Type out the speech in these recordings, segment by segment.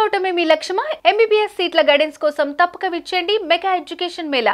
అవటమే మీ లక్ష్యమా MBBS సీట్ల guidance కోసం తప్పక విచ్చేయండి మెగా ఎడ్యుకేషన్ మేళా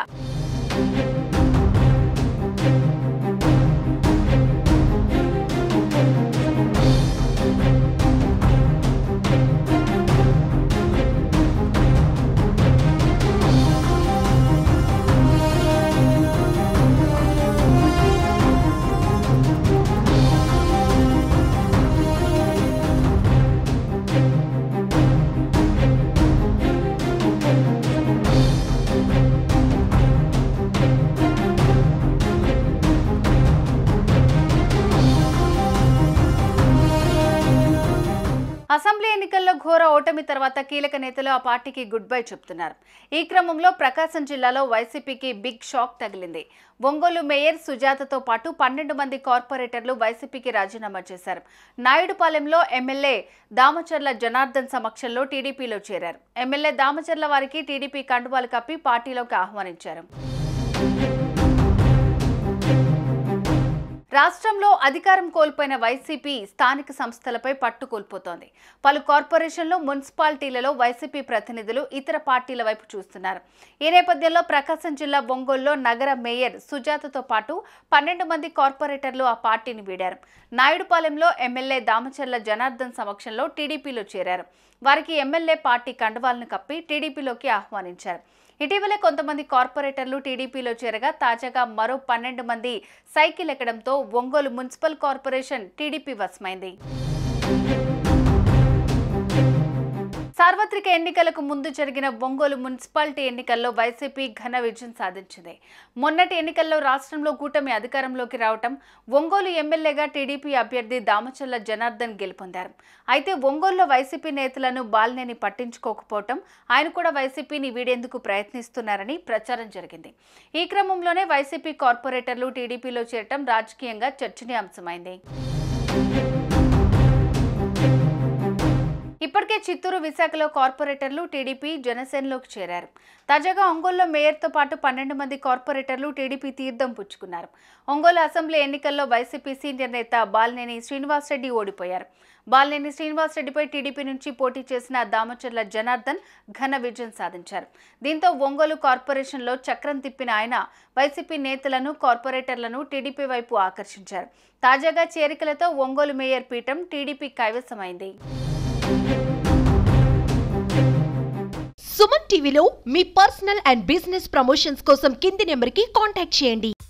అసెంబ్లీ ఎన్నికల్లో ఘోర ఓటమి తర్వాత కీలక నేతలు ఆ పార్టీకి గుడ్ బై చెప్తున్నారు ఈ క్రమంలో ప్రకాశం జిల్లాలో వైసీపీకి బిగ్ షాక్ తగిలింది ఒంగోలు మేయర్ సుజాతతో పాటు పన్నెండు మంది కార్పొరేటర్లు వైసీపీకి రాజీనామా చేశారు నాయుడుపాలెంలో ఎమ్మెల్యే దామచర్ల జనార్దన్ సమక్షంలో టీడీపీలో చేరారు ఎమ్మెల్యే దామచర్ల వారికి టీడీపీ కండువాలు కప్పి పార్టీలోకి ఆహ్వానించారు రాష్ట్రంలో అధికారం కోల్పోయిన వైసీపీ స్థానిక సంస్థలపై పట్టు కోల్పోతోంది పలు కార్పొరేషన్లు మున్సిపాలిటీలలో వైసీపీ ప్రతినిధులు ఇతర పార్టీల వైపు చూస్తున్నారు ఈ నేపథ్యంలో ప్రకాశం జిల్లా ఒంగోలులో నగర మేయర్ సుజాతతో పాటు పన్నెండు మంది కార్పొరేటర్లు ఆ పార్టీని వీడారు నాయుడుపాలెంలో ఎమ్మెల్యే దామచర్ల జనార్దన్ సమక్షంలో టీడీపీలో చేరారు వారికి ఎమ్మెల్యే పార్టీ కండువాలను కప్పి టీడీపీలోకి ఆహ్వానించారు ఇటీవలే కొంతమంది కార్పొరేటర్లు టీడీపీలో చేరగా తాజాగా మరో పన్నెండు మంది సైకిల్ ఎక్కడంతో ఒంగోలు మున్సిపల్ కార్పొరేషన్ టీడీపీ వశమైంది సార్వత్రిక ఎన్నికలకు ముందు జరిగిన ఒంగోలు మున్సిపాలిటీ ఎన్నికల్లో వైసీపీ ఘన విజయం సాధించింది మొన్నటి ఎన్నికల్లో రాష్ట్రంలో కూటమి అధికారంలోకి రావటం ఒంగోలు ఎమ్మెల్యేగా టీడీపీ అభ్యర్థి దామచల్ల జనార్దన్ గెలుపొందారు అయితే ఒంగోలులో వైసీపీ నేతలను బాలినేని పట్టించుకోకపోవటం ఆయన కూడా వైసీపీని వీడేందుకు ప్రయత్నిస్తున్నారని ప్రచారం జరిగింది ఈ క్రమంలోనే వైసీపీ కార్పొరేటర్లు టీడీపీలో చేరటం రాజకీయంగా చర్చనీయాంశమైంది ఇప్పటికే చిత్తూరు విశాఖలో కార్పొరేటర్లు టీడీపీ జనసేనలోకి చేరారు తాజాగా ఒంగోలులో మేయర్తో పాటు పన్నెండు మంది కార్పొరేటర్లు టీడీపీ తీర్థం పుచ్చుకున్నారు ఒంగోలు అసెంబ్లీ ఎన్నికల్లో వైసీపీ సీనియర్ నేత బాలినేని శ్రీనివాసరెడ్డి ఓడిపోయారు బాలినేని శ్రీనివాసరెడ్డిపై టీడీపీ నుంచి పోటీ చేసిన దామచర్ల జనార్దన్ ఘన విజయం సాధించారు దీంతో ఒంగోలు కార్పొరేషన్లో చక్రం తిప్పిన ఆయన వైసీపీ నేతలను కార్పొరేటర్లను టీడీపీ వైపు ఆకర్షించారు తాజాగా చేరికలతో ఒంగోలు మేయర్ పీఠం టీడీపీ కైవసమైంది సుమన్ టీవీలో మీ పర్సనల్ అండ్ బిజినెస్ ప్రమోషన్స్ కోసం కింది నెంబర్కి కాంటాక్ట్ చేయండి